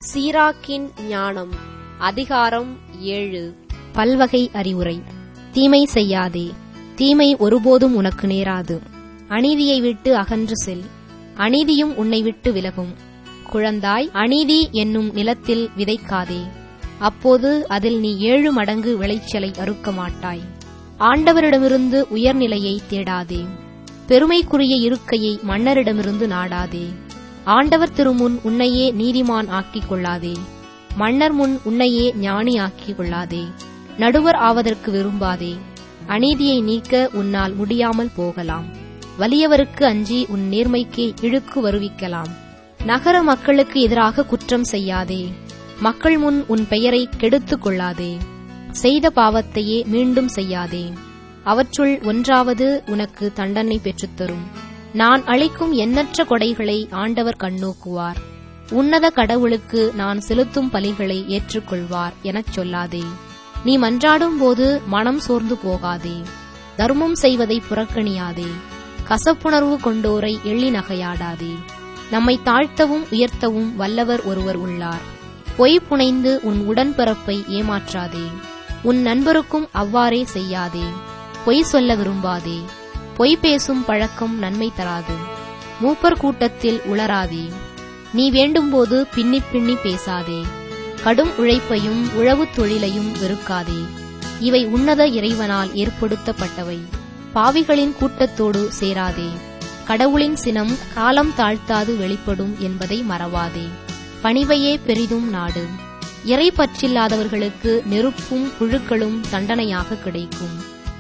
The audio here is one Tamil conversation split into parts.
சீராக்கின் ஞானம் அதிகாரம் ஏழு பல்வகை அறிவுரை தீமை செய்யாதே தீமை ஒருபோதும் உனக்கு நேராது அநீதியை விட்டு அகன்று செல் அநீதியும் உன்னை விட்டு விலகும் குழந்தாய் அநீதி என்னும் நிலத்தில் விதைக்காதே அப்போது அதில் நீ ஏழு மடங்கு விளைச்சலை அறுக்க மாட்டாய் ஆண்டவரிடமிருந்து உயர்நிலையை தேடாதே பெருமைக்குரிய இருக்கையை மன்னரிடமிருந்து நாடாதே ஆண்டவர் திருமுன் உன்னையே நீதிமான் ஆக்கிக் கொள்ளாதே மன்னர் முன் உன்னையே ஞானி ஆக்கிக் கொள்ளாதே நடுவர் ஆவதற்கு விரும்பாதே அநீதியை நீக்க உன்னால் முடியாமல் போகலாம் வலியவருக்கு அஞ்சி உன் நேர்மைக்கு இழுக்கு வருவிக்கலாம் நகர மக்களுக்கு எதிராக குற்றம் செய்யாதே மக்கள் முன் உன் பெயரை கெடுத்துக் கொள்ளாதே செய்த பாவத்தையே மீண்டும் செய்யாதே அவற்றுள் ஒன்றாவது உனக்கு தண்டனை பெற்றுத்தரும் நான் அளிக்கும் எண்ணற்ற கொடைகளை ஆண்டவர் கண்ணோக்குவார் உன்னத கடவுளுக்கு நான் செலுத்தும் பலிகளை ஏற்றுக்கொள்வார் எனச் சொல்லாதே நீ மன்றாடும் போது மனம் சோர்ந்து போகாதே தர்மம் செய்வதை புறக்கணியாதே கசப்புணர்வு கொண்டோரை எள்ளி நகையாடாதே நம்மை தாழ்த்தவும் உயர்த்தவும் வல்லவர் ஒருவர் உள்ளார் பொய் புனைந்து உன் உடன்பிறப்பை ஏமாற்றாதே உன் நண்பருக்கும் அவ்வாறே செய்யாதே பொய் சொல்ல விரும்பாதே பொய் பேசும் பழக்கம் நன்மை தராது மூப்பர் கூட்டத்தில் உளராதே நீ வேண்டும்போது பின்னி பின்னி பேசாதே கடும் உழைப்பையும் உழவுத் தொழிலையும் வெறுக்காதே இவை உன்னத இறைவனால் ஏற்படுத்தப்பட்டவை பாவிகளின் கூட்டத்தோடு சேராதே கடவுளின் சினம் காலம் தாழ்த்தாது வெளிப்படும் என்பதை மறவாதே பணிவையே பெரிதும் நாடு இறை பற்றில்லாதவர்களுக்கு நெருப்பும் புழுக்களும் தண்டனையாக கிடைக்கும்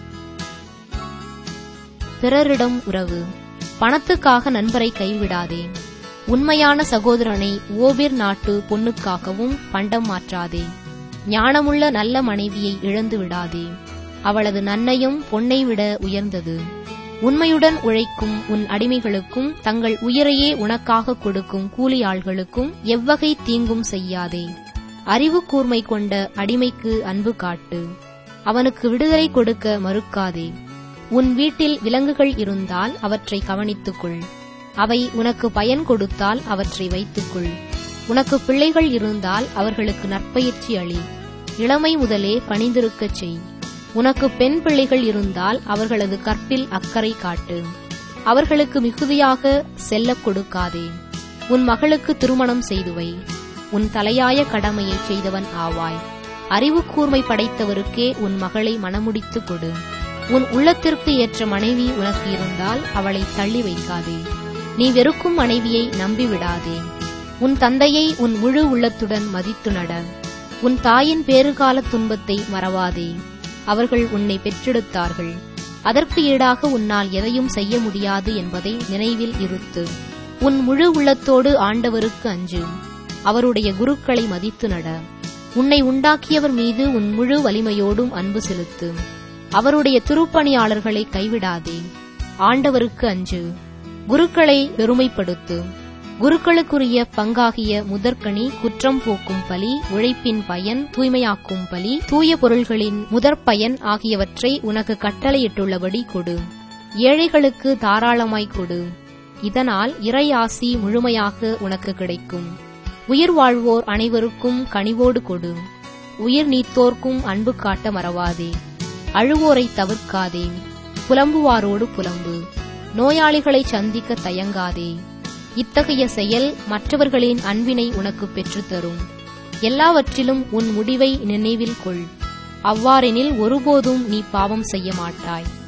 பிறரிடம் உறவு பணத்துக்காக நண்பரை கைவிடாதே உண்மையான சகோதரனை ஓபிர் நாட்டு பொன்னுக்காகவும் பண்டம் மாற்றாதே ஞானமுள்ள நல்ல மனைவியை இழந்து விடாதே அவளது நன்மையும் பொன்னை விட உயர்ந்தது உண்மையுடன் உழைக்கும் உன் அடிமைகளுக்கும் தங்கள் உயிரையே உனக்காக கொடுக்கும் கூலி ஆள்களுக்கும் எவ்வகை தீங்கும் செய்யாதே அறிவு கூர்மை கொண்ட அடிமைக்கு அன்பு காட்டு அவனுக்கு விடுதலை கொடுக்க மறுக்காதே உன் வீட்டில் விலங்குகள் இருந்தால் அவற்றை கவனித்துக்கொள் அவை உனக்கு பயன் கொடுத்தால் அவற்றை வைத்துக்கொள் உனக்கு பிள்ளைகள் இருந்தால் அவர்களுக்கு நற்பயிற்சி அளி இளமை முதலே பணிந்திருக்கச் செய் உனக்கு பெண் பிள்ளைகள் இருந்தால் அவர்களது கற்பில் அக்கறை காட்டு அவர்களுக்கு மிகுதியாக செல்லக் கொடுக்காதே உன் மகளுக்கு திருமணம் செய்துவை உன் தலையாய கடமையை செய்தவன் ஆவாய் அறிவு கூர்மை படைத்தவருக்கே உன் மகளை மணமுடித்துக் கொடு உன் உள்ளத்திற்கு ஏற்ற மனைவி உனக்கு இருந்தால் அவளை தள்ளி வைக்காதே நீ வெறுக்கும் மனைவியை நம்பிவிடாதே உன் தந்தையை உன் முழு உள்ளத்துடன் மதித்து நட உன் தாயின் பேறுகால துன்பத்தை மறவாதே அவர்கள் உன்னை பெற்றெடுத்தார்கள் அதற்கு ஈடாக உன்னால் எதையும் செய்ய முடியாது என்பதை நினைவில் இருத்து உன் முழு உள்ளத்தோடு ஆண்டவருக்கு அஞ்சு அவருடைய குருக்களை மதித்து நட உன்னை உண்டாக்கியவர் மீது உன் முழு வலிமையோடும் அன்பு செலுத்து அவருடைய திருப்பணியாளர்களை கைவிடாதே ஆண்டவருக்கு அஞ்சு குருக்களை பெருமைப்படுத்து குருக்களுக்குரிய பங்காகிய முதற்கனி குற்றம் போக்கும் பலி உழைப்பின் பயன் தூய்மையாக்கும் பலி தூய பொருள்களின் முதற் பயன் ஆகியவற்றை உனக்கு கட்டளையிட்டுள்ளபடி கொடு ஏழைகளுக்கு தாராளமாய் கொடு இதனால் இறை ஆசி முழுமையாக உனக்கு கிடைக்கும் உயிர் வாழ்வோர் அனைவருக்கும் கனிவோடு கொடு உயிர் நீத்தோர்க்கும் அன்பு காட்ட மறவாதே அழுவோரை தவிர்க்காதே புலம்புவாரோடு புலம்பு நோயாளிகளை சந்திக்க தயங்காதே இத்தகைய செயல் மற்றவர்களின் அன்பினை உனக்கு பெற்றுத்தரும் எல்லாவற்றிலும் உன் முடிவை நினைவில் கொள் அவ்வாறெனில் ஒருபோதும் நீ பாவம் செய்ய மாட்டாய்